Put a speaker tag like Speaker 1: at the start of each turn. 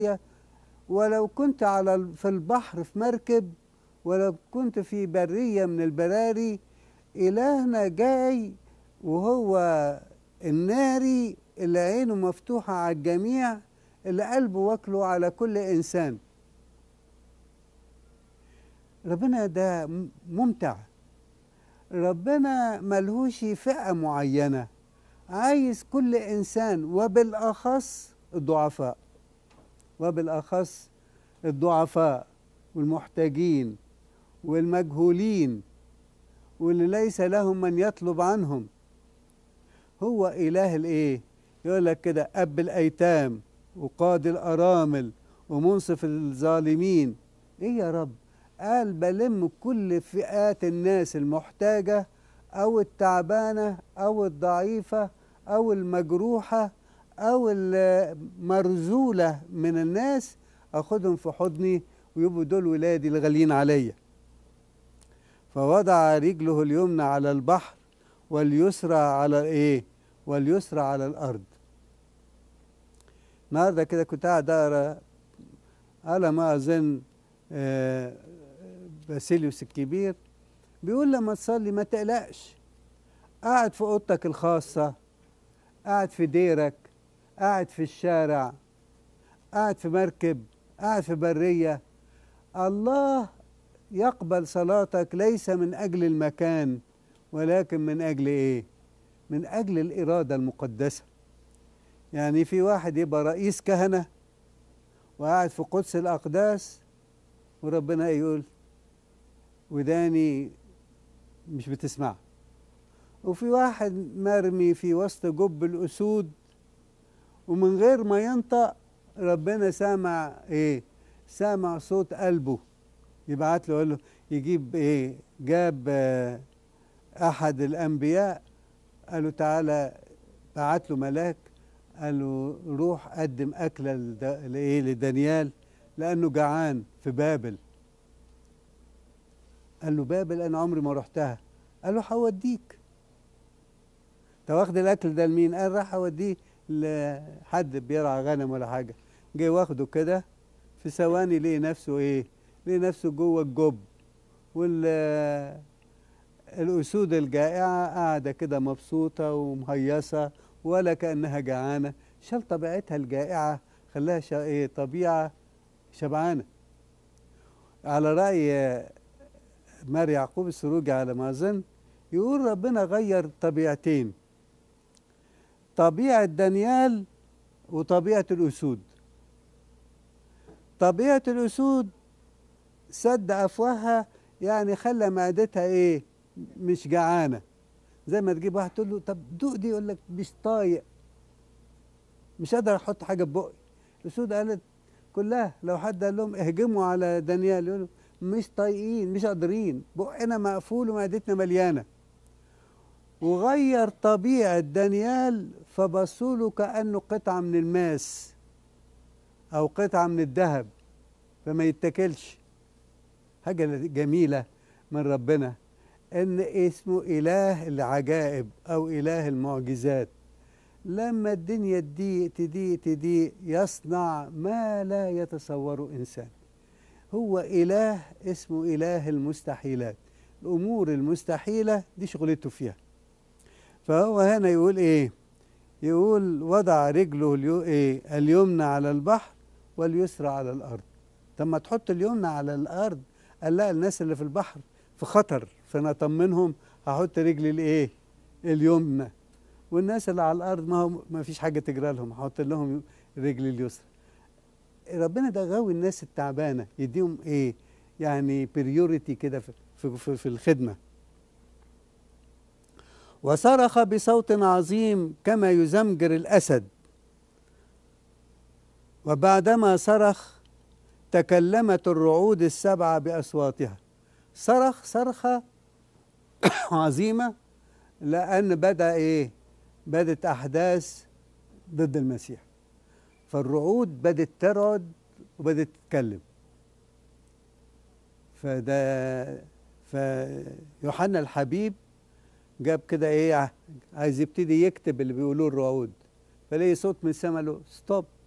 Speaker 1: ولو كنت على ال- في البحر في مركب ولو كنت في برية من البراري إلهنا جاي وهو الناري اللي عينه مفتوحة على الجميع اللي قلبه واكله على كل إنسان ربنا ده م- ممتع ربنا ملهوش فئة معينة عايز كل إنسان وبالأخص الضعفاء وبالأخص الضعفاء والمحتاجين والمجهولين واللي ليس لهم من يطلب عنهم هو إله الإيه؟ يقول لك كده أب الأيتام وقاضي الأرامل ومنصف الظالمين إيه يا رب؟ قال بلم كل فئات الناس المحتاجة أو التعبانة أو الضعيفة أو المجروحة أو المرزولة من الناس أخدهم في حضني ويبقوا دول ولادي الغاليين عليا فوضع رجله اليمنى على البحر واليسرى على ايه واليسرى على الارض النهارده كده كنت قاعد اقرا على ما اظن آه، باسيليوس الكبير بيقول لما تصلي ما تقلقش قاعد في اوضتك الخاصه قاعد في ديرك قاعد في الشارع قاعد في مركب قاعد في بريه الله يقبل صلاتك ليس من اجل المكان ولكن من اجل ايه من اجل الاراده المقدسه يعني في واحد يبقى رئيس كهنه وقاعد في قدس الاقداس وربنا يقول وداني مش بتسمع وفي واحد مرمي في وسط جب الاسود ومن غير ما ينطق ربنا سامع ايه سامع صوت قلبه يبعت له يقول له يجيب ايه جاب آه، احد الانبياء قال له تعالى بعت له ملاك قال له روح قدم اكله لد- لايه لدانيال لانه جعان في بابل قال له بابل انا عمري ما رحتها قال له هوديك انت واخد الاكل ده لمين قال راح اوديه لحد بيرعى غنم ولا حاجه جه واخده كده في ثواني لقي نفسه ايه لقي نفسه جوه الجب وال الاسود الجائعه قاعده كده مبسوطه ومهيصه ولا كانها جعانه شال طبيعتها الجائعه خلاها شا- ايه طبيعه شبعانه على راي مار يعقوب السروجي على ما اظن يقول ربنا غير طبيعتين طبيعه دانيال وطبيعه الاسود طبيعه الاسود سد افواهها يعني خلى معدتها ايه مش جعانه زي ما تجيب واحد تقول له طب دوق دي يقول لك مش طايق مش قادر احط حاجه في بقي الاسود قالت كلها لو حد قال لهم اهجموا على دانيال يقولوا مش طايقين مش قادرين بقنا مقفول ومعدتنا مليانه وغير طبيعه دانيال فبصوا له كانه قطعه من الماس او قطعه من الذهب فما يتاكلش حاجه جميله من ربنا ان اسمه اله العجائب او اله المعجزات لما الدنيا تضيق تضيق تضيق يصنع ما لا يتصوره انسان هو اله اسمه اله المستحيلات الامور المستحيله دي شغلته فيها فهو هنا يقول ايه يقول وضع رجله اليو ايه اليمنى على البحر واليسرى على الارض طب ما تحط اليمنى على الارض قال لا الناس اللي في البحر في خطر فانا اطمنهم هحط رجلي الايه اليمنى والناس اللي على الارض ما هو ما فيش حاجه تجرى لهم هحط لهم رجلي اليسرى ربنا ده غاوي الناس التعبانه يديهم ايه يعني بريوريتي كده في, في, في, في الخدمه وصرخ بصوت عظيم كما يزمجر الاسد وبعدما صرخ تكلمت الرعود السبعه باصواتها صرخ صرخه عظيمه لان بدا ايه بدت احداث ضد المسيح فالرعود بدت ترعد وبدت تتكلم فده فيوحنا الحبيب جاب كده ايه عايز يبتدي يكتب اللي بيقولوه الرعود فلاقي صوت من السماء له ستوب